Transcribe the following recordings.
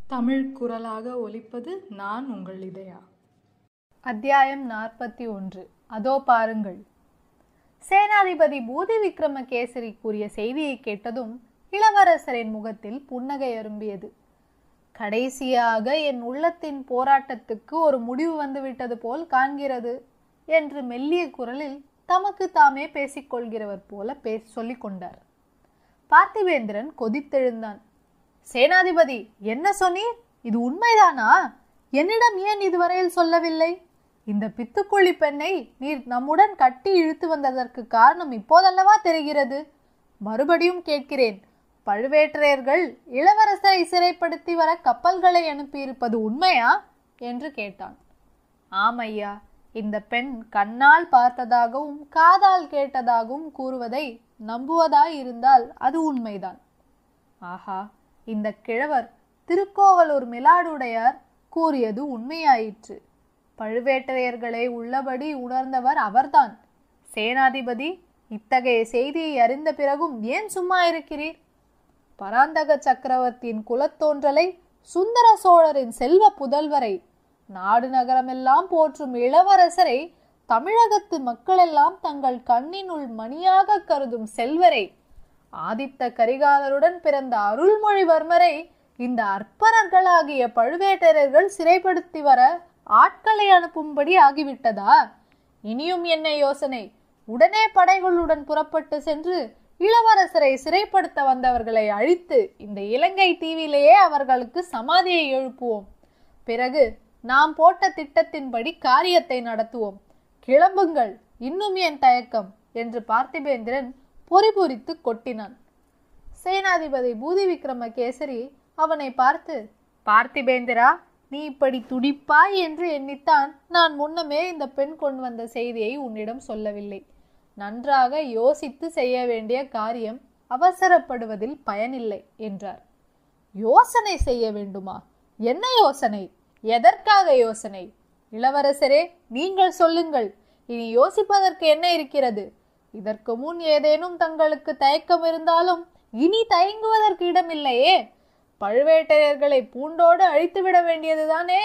தமிழ் குரலாக ஒலிப்பது நான் உங்கள் இதயா அத்தியாயம் நாற்பத்தி ஒன்று அதோ பாருங்கள் சேனாதிபதி பூதி விக்ரமகேசரி கூறிய செய்தியை கேட்டதும் இளவரசரின் முகத்தில் புன்னகை அரும்பியது கடைசியாக என் உள்ளத்தின் போராட்டத்துக்கு ஒரு முடிவு வந்துவிட்டது போல் காண்கிறது என்று மெல்லிய குரலில் தமக்கு தாமே பேசிக்கொள்கிறவர் போல பேச சொல்லிக் கொண்டார் பார்த்திவேந்திரன் கொதித்தெழுந்தான் சேனாதிபதி என்ன சொன்னீர் இது உண்மைதானா என்னிடம் ஏன் இதுவரையில் சொல்லவில்லை இந்த பித்துக்குழி பெண்ணை நீர் நம்முடன் கட்டி இழுத்து வந்ததற்கு காரணம் இப்போதல்லவா தெரிகிறது மறுபடியும் கேட்கிறேன் பழுவேட்டரையர்கள் இளவரசரை சிறைப்படுத்தி வர கப்பல்களை அனுப்பியிருப்பது உண்மையா என்று கேட்டான் ஆமையா இந்த பெண் கண்ணால் பார்த்ததாகவும் காதால் கேட்டதாகவும் கூறுவதை நம்புவதாய் இருந்தால் அது உண்மைதான் ஆஹா இந்த கிழவர் திருக்கோவலூர் மிலாடுடையார் கூறியது உண்மையாயிற்று பழுவேட்டரையர்களை உள்ளபடி உணர்ந்தவர் அவர்தான் சேனாதிபதி இத்தகைய செய்தியை அறிந்த பிறகும் ஏன் சும்மா இருக்கிறீர் பராந்தக சக்கரவர்த்தியின் குலத்தோன்றலை சுந்தர சோழரின் செல்வ புதல்வரை நாடு நகரமெல்லாம் போற்றும் இளவரசரை தமிழகத்து மக்களெல்லாம் தங்கள் கண்ணினுள் மணியாக கருதும் செல்வரை ஆதித்த கரிகாலருடன் பிறந்த அருள்மொழிவர்மரை இந்த அற்பரர்களாகிய பழுவேட்டரர்கள் சிறைப்படுத்தி வர ஆட்களை அனுப்பும்படி ஆகிவிட்டதா இனியும் என்ன யோசனை உடனே படைகளுடன் புறப்பட்டு சென்று இளவரசரை சிறைப்படுத்த வந்தவர்களை அழித்து இந்த இலங்கை தீவிலேயே அவர்களுக்கு சமாதியை எழுப்புவோம் பிறகு நாம் போட்ட திட்டத்தின்படி காரியத்தை நடத்துவோம் கிளம்புங்கள் இன்னும் என் தயக்கம் என்று பார்த்திபேந்திரன் பொறிபொறித்து கொட்டினான் சேனாதிபதி பூதி விக்ரமகேசரி அவனை பார்த்து பார்த்திபேந்திரா நீ இப்படி துடிப்பாய் என்று எண்ணித்தான் நான் முன்னமே இந்த பெண் கொண்டு வந்த செய்தியை உன்னிடம் சொல்லவில்லை நன்றாக யோசித்து செய்ய வேண்டிய காரியம் அவசரப்படுவதில் பயனில்லை என்றார் யோசனை செய்ய வேண்டுமா என்ன யோசனை எதற்காக யோசனை இளவரசரே நீங்கள் சொல்லுங்கள் இனி யோசிப்பதற்கு என்ன இருக்கிறது இதற்கு முன் ஏதேனும் தங்களுக்கு தயக்கம் இருந்தாலும் இனி தயங்குவதற்கு இடமில்லையே பழுவேட்டையர்களை பூண்டோடு அழித்துவிட வேண்டியதுதானே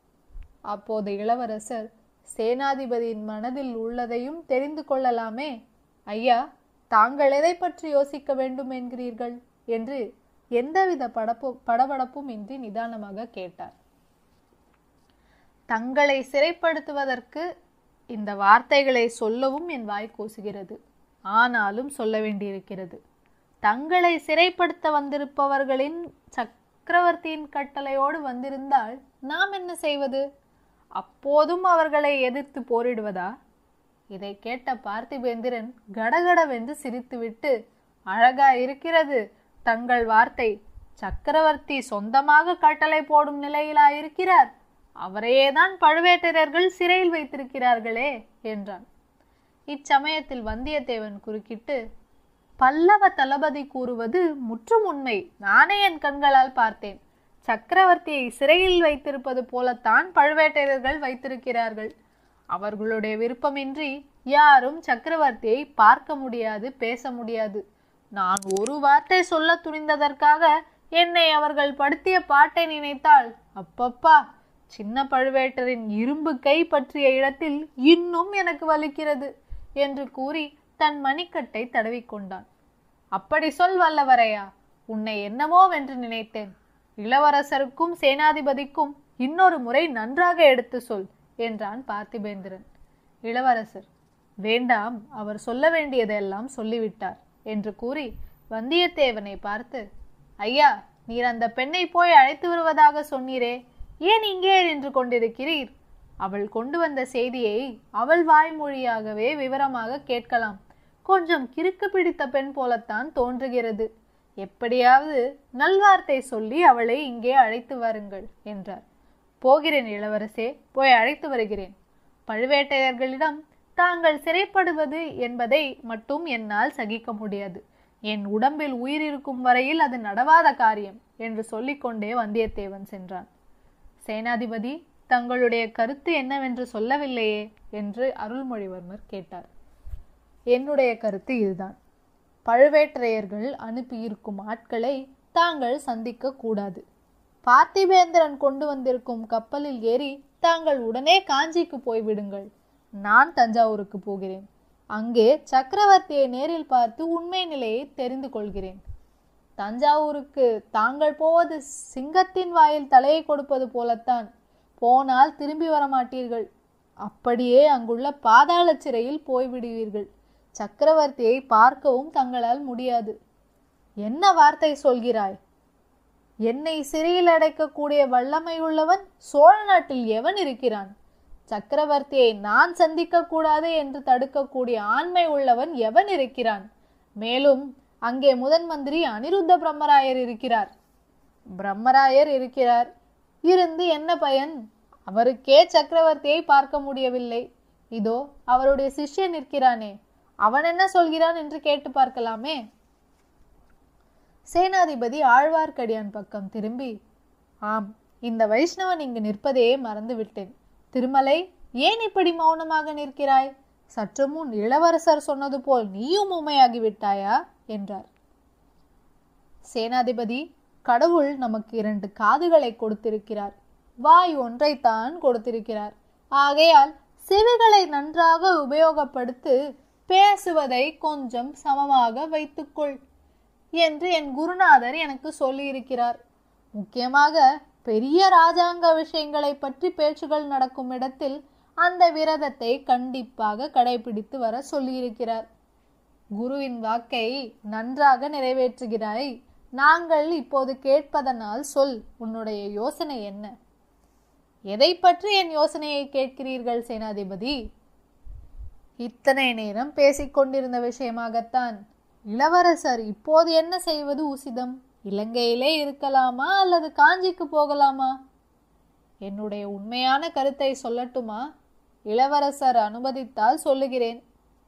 அப்போது இளவரசர் சேனாதிபதியின் மனதில் உள்ளதையும் தெரிந்து கொள்ளலாமே ஐயா தாங்கள் எதை பற்றி யோசிக்க வேண்டும் என்கிறீர்கள் என்று எந்தவித படப்பு படபடப்பும் இன்றி நிதானமாக கேட்டார் தங்களை சிறைப்படுத்துவதற்கு இந்த வார்த்தைகளை சொல்லவும் என் வாய் கூசுகிறது ஆனாலும் சொல்ல வேண்டியிருக்கிறது தங்களை சிறைப்படுத்த வந்திருப்பவர்களின் சக்கரவர்த்தியின் கட்டளையோடு வந்திருந்தால் நாம் என்ன செய்வது அப்போதும் அவர்களை எதிர்த்து போரிடுவதா இதை கேட்ட பார்த்திபேந்திரன் கடகடவென்று சிரித்துவிட்டு அழகா இருக்கிறது தங்கள் வார்த்தை சக்கரவர்த்தி சொந்தமாக கட்டளை போடும் நிலையிலா இருக்கிறார் அவரையேதான் பழுவேட்டரர்கள் சிறையில் வைத்திருக்கிறார்களே என்றான் இச்சமயத்தில் வந்தியத்தேவன் குறுக்கிட்டு பல்லவ தளபதி கூறுவது முற்றும் உண்மை நானே என் கண்களால் பார்த்தேன் சக்கரவர்த்தியை சிறையில் வைத்திருப்பது போலத்தான் பழுவேட்டரர்கள் வைத்திருக்கிறார்கள் அவர்களுடைய விருப்பமின்றி யாரும் சக்கரவர்த்தியை பார்க்க முடியாது பேச முடியாது நான் ஒரு வார்த்தை சொல்ல துணிந்ததற்காக என்னை அவர்கள் படுத்திய பாட்டை நினைத்தால் அப்பப்பா சின்ன பழுவேட்டரின் இரும்பு கை பற்றிய இடத்தில் இன்னும் எனக்கு வலிக்கிறது என்று கூறி தன் மணிக்கட்டை தடவிக்கொண்டான் அப்படி சொல் வல்லவரையா உன்னை என்னமோ வென்று நினைத்தேன் இளவரசருக்கும் சேனாதிபதிக்கும் இன்னொரு முறை நன்றாக எடுத்து சொல் என்றான் பார்த்திபேந்திரன் இளவரசர் வேண்டாம் அவர் சொல்ல வேண்டியதெல்லாம் சொல்லிவிட்டார் என்று கூறி வந்தியத்தேவனை பார்த்து ஐயா நீர் அந்த பெண்ணை போய் அழைத்து வருவதாக சொன்னீரே ஏன் இங்கே நின்று கொண்டிருக்கிறீர் அவள் கொண்டு வந்த செய்தியை அவள் வாய்மொழியாகவே விவரமாக கேட்கலாம் கொஞ்சம் கிறுக்கு பிடித்த பெண் போலத்தான் தோன்றுகிறது எப்படியாவது நல்வார்த்தை சொல்லி அவளை இங்கே அழைத்து வாருங்கள் என்றார் போகிறேன் இளவரசே போய் அழைத்து வருகிறேன் பழுவேட்டையர்களிடம் தாங்கள் சிறைப்படுவது என்பதை மட்டும் என்னால் சகிக்க முடியாது என் உடம்பில் உயிர் இருக்கும் வரையில் அது நடவாத காரியம் என்று சொல்லிக்கொண்டே வந்தியத்தேவன் சென்றான் சேனாதிபதி தங்களுடைய கருத்து என்னவென்று சொல்லவில்லையே என்று அருள்மொழிவர்மர் கேட்டார் என்னுடைய கருத்து இதுதான் பழுவேட்டரையர்கள் அனுப்பியிருக்கும் ஆட்களை தாங்கள் சந்திக்க கூடாது பார்த்திபேந்திரன் கொண்டு வந்திருக்கும் கப்பலில் ஏறி தாங்கள் உடனே காஞ்சிக்கு போய்விடுங்கள் நான் தஞ்சாவூருக்கு போகிறேன் அங்கே சக்கரவர்த்தியை நேரில் பார்த்து உண்மை நிலையை தெரிந்து கொள்கிறேன் தஞ்சாவூருக்கு தாங்கள் போவது சிங்கத்தின் வாயில் தலையை கொடுப்பது போலத்தான் போனால் திரும்பி வர மாட்டீர்கள் அப்படியே அங்குள்ள பாதாள சிறையில் போய்விடுவீர்கள் சக்கரவர்த்தியை பார்க்கவும் தங்களால் முடியாது என்ன வார்த்தை சொல்கிறாய் என்னை சிறையில் அடைக்கக்கூடிய வல்லமையுள்ளவன் சோழ நாட்டில் எவன் இருக்கிறான் சக்கரவர்த்தியை நான் சந்திக்க கூடாது என்று தடுக்கக்கூடிய ஆண்மை உள்ளவன் எவன் இருக்கிறான் மேலும் அங்கே முதன் மந்திரி அனிருத்த பிரம்மராயர் இருக்கிறார் பிரம்மராயர் இருக்கிறார் இருந்து என்ன பயன் அவருக்கே சக்கரவர்த்தியை பார்க்க முடியவில்லை இதோ அவருடைய சிஷ்யன் இருக்கிறானே அவன் என்ன சொல்கிறான் என்று கேட்டு பார்க்கலாமே சேனாதிபதி ஆழ்வார்க்கடியான் பக்கம் திரும்பி ஆம் இந்த வைஷ்ணவன் இங்கு நிற்பதையே மறந்துவிட்டேன் திருமலை ஏன் இப்படி மௌனமாக நிற்கிறாய் சற்று முன் இளவரசர் சொன்னது போல் நீயும் உண்மையாகி விட்டாயா என்றார் சேனாதிபதி கடவுள் நமக்கு இரண்டு காதுகளை கொடுத்திருக்கிறார் வாய் ஒன்றைத்தான் கொடுத்திருக்கிறார் ஆகையால் செவிகளை நன்றாக உபயோகப்படுத்து பேசுவதை கொஞ்சம் சமமாக வைத்துக்கொள் என்று என் குருநாதர் எனக்கு சொல்லியிருக்கிறார் முக்கியமாக பெரிய ராஜாங்க விஷயங்களை பற்றி பேச்சுகள் நடக்கும் இடத்தில் அந்த விரதத்தை கண்டிப்பாக கடைபிடித்து வர சொல்லியிருக்கிறார் குருவின் வாக்கை நன்றாக நிறைவேற்றுகிறாய் நாங்கள் இப்போது கேட்பதனால் சொல் உன்னுடைய யோசனை என்ன எதை பற்றி என் யோசனையை கேட்கிறீர்கள் சேனாதிபதி இத்தனை நேரம் பேசிக் கொண்டிருந்த விஷயமாகத்தான் இளவரசர் இப்போது என்ன செய்வது உசிதம் இலங்கையிலே இருக்கலாமா அல்லது காஞ்சிக்கு போகலாமா என்னுடைய உண்மையான கருத்தை சொல்லட்டுமா இளவரசர் அனுமதித்தால் சொல்லுகிறேன்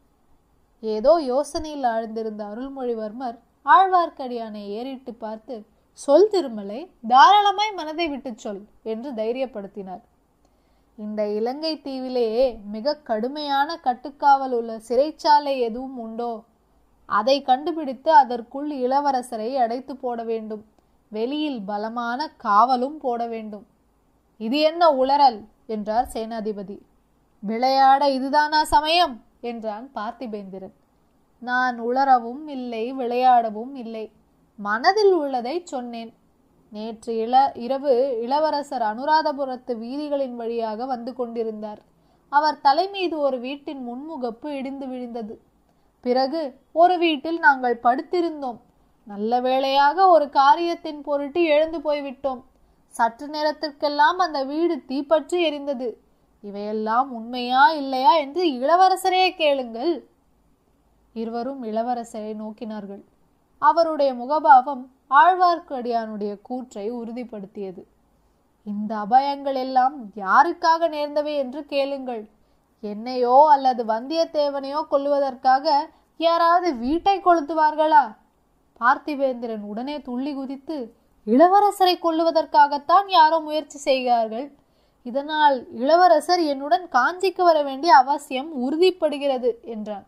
ஏதோ யோசனையில் ஆழ்ந்திருந்த அருள்மொழிவர்மர் ஆழ்வார்க்கடியானை ஏறிட்டு பார்த்து சொல் திருமலை தாராளமாய் மனதை விட்டுச் சொல் என்று தைரியப்படுத்தினார் இந்த இலங்கை தீவிலே மிக கடுமையான கட்டுக்காவல் உள்ள சிறைச்சாலை எதுவும் உண்டோ அதை கண்டுபிடித்து அதற்குள் இளவரசரை அடைத்து போட வேண்டும் வெளியில் பலமான காவலும் போட வேண்டும் இது என்ன உளறல் என்றார் சேனாதிபதி விளையாட இதுதானா சமயம் என்றான் பார்த்திபேந்திரன் நான் உளரவும் இல்லை விளையாடவும் இல்லை மனதில் உள்ளதை சொன்னேன் நேற்று இள இரவு இளவரசர் அனுராதபுரத்து வீதிகளின் வழியாக வந்து கொண்டிருந்தார் அவர் தலை மீது ஒரு வீட்டின் முன்முகப்பு இடிந்து விழுந்தது பிறகு ஒரு வீட்டில் நாங்கள் படுத்திருந்தோம் நல்ல வேளையாக ஒரு காரியத்தின் பொருட்டு எழுந்து போய்விட்டோம் சற்று நேரத்திற்கெல்லாம் அந்த வீடு தீப்பற்றி எரிந்தது இவையெல்லாம் உண்மையா இல்லையா என்று இளவரசரே கேளுங்கள் இருவரும் இளவரசரை நோக்கினார்கள் அவருடைய முகபாவம் ஆழ்வார்க்கடியானுடைய கூற்றை உறுதிப்படுத்தியது இந்த அபாயங்கள் எல்லாம் யாருக்காக நேர்ந்தவை என்று கேளுங்கள் என்னையோ அல்லது வந்தியத்தேவனையோ கொல்லுவதற்காக யாராவது வீட்டை கொளுத்துவார்களா பார்த்திவேந்திரன் உடனே துள்ளி குதித்து இளவரசரை கொல்லுவதற்காகத்தான் யாரோ முயற்சி செய்கிறார்கள் இதனால் இளவரசர் என்னுடன் காஞ்சிக்கு வர வேண்டிய அவசியம் உறுதிப்படுகிறது என்றான்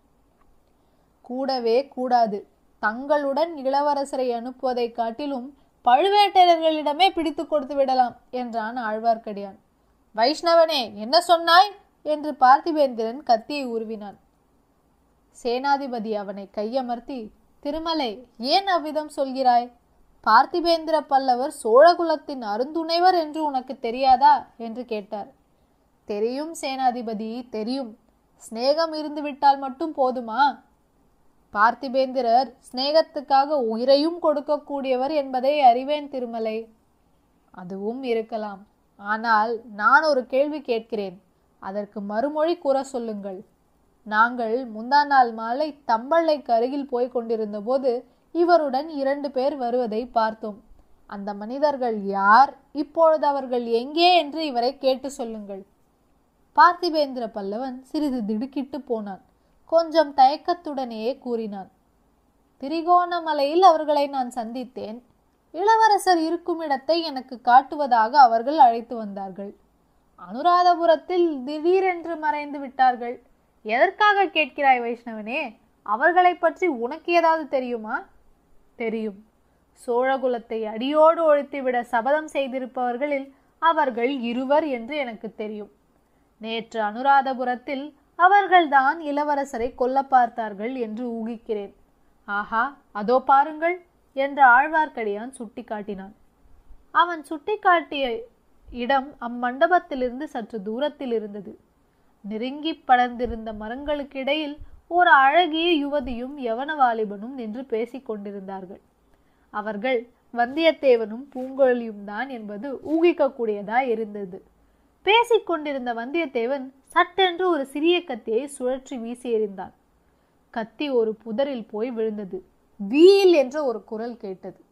கூடவே கூடாது தங்களுடன் இளவரசரை அனுப்புவதைக் காட்டிலும் பழுவேட்டரர்களிடமே பிடித்து கொடுத்து விடலாம் என்றான் ஆழ்வார்க்கடியான் வைஷ்ணவனே என்ன சொன்னாய் என்று பார்த்திபேந்திரன் கத்தியை உருவினான் சேனாதிபதி அவனை கையமர்த்தி திருமலை ஏன் அவ்விதம் சொல்கிறாய் பார்த்திபேந்திர பல்லவர் சோழகுலத்தின் அருந்துணைவர் என்று உனக்கு தெரியாதா என்று கேட்டார் தெரியும் சேனாதிபதி தெரியும் சிநேகம் இருந்து விட்டால் மட்டும் போதுமா பார்த்திபேந்திரர் சிநேகத்துக்காக உயிரையும் கொடுக்கக்கூடியவர் என்பதை அறிவேன் திருமலை அதுவும் இருக்கலாம் ஆனால் நான் ஒரு கேள்வி கேட்கிறேன் அதற்கு மறுமொழி கூற சொல்லுங்கள் நாங்கள் முந்தா நாள் மாலை தம்பள்ளைக்கு அருகில் போய் கொண்டிருந்த போது இவருடன் இரண்டு பேர் வருவதை பார்த்தோம் அந்த மனிதர்கள் யார் இப்பொழுது அவர்கள் எங்கே என்று இவரை கேட்டு சொல்லுங்கள் பார்த்திபேந்திர பல்லவன் சிறிது திடுக்கிட்டு போனான் கொஞ்சம் தயக்கத்துடனேயே கூறினான் திரிகோணமலையில் அவர்களை நான் சந்தித்தேன் இளவரசர் இருக்கும் இடத்தை எனக்கு காட்டுவதாக அவர்கள் அழைத்து வந்தார்கள் அனுராதபுரத்தில் திடீரென்று மறைந்து விட்டார்கள் எதற்காக கேட்கிறாய் வைஷ்ணவனே அவர்களை பற்றி உனக்கு ஏதாவது தெரியுமா தெரியும் சோழகுலத்தை அடியோடு ஒழித்துவிட சபதம் செய்திருப்பவர்களில் அவர்கள் இருவர் என்று எனக்கு தெரியும் நேற்று அனுராதபுரத்தில் அவர்கள்தான் இளவரசரை கொல்ல பார்த்தார்கள் என்று ஊகிக்கிறேன் ஆஹா அதோ பாருங்கள் என்று ஆழ்வார்க்கடியான் சுட்டிக்காட்டினான் அவன் சுட்டிக்காட்டிய இடம் அம்மண்டபத்திலிருந்து சற்று தூரத்தில் இருந்தது நெருங்கி படர்ந்திருந்த மரங்களுக்கிடையில் ஒரு அழகிய யுவதியும் யவன வாலிபனும் நின்று பேசிக் கொண்டிருந்தார்கள் அவர்கள் வந்தியத்தேவனும் பூங்கொழியும் தான் என்பது ஊகிக்கக்கூடியதாய் இருந்தது பேசிக் கொண்டிருந்த வந்தியத்தேவன் சட்டென்று ஒரு சிறிய கத்தியை சுழற்றி வீசி எறிந்தான் கத்தி ஒரு புதரில் போய் விழுந்தது வீல் என்ற ஒரு குரல் கேட்டது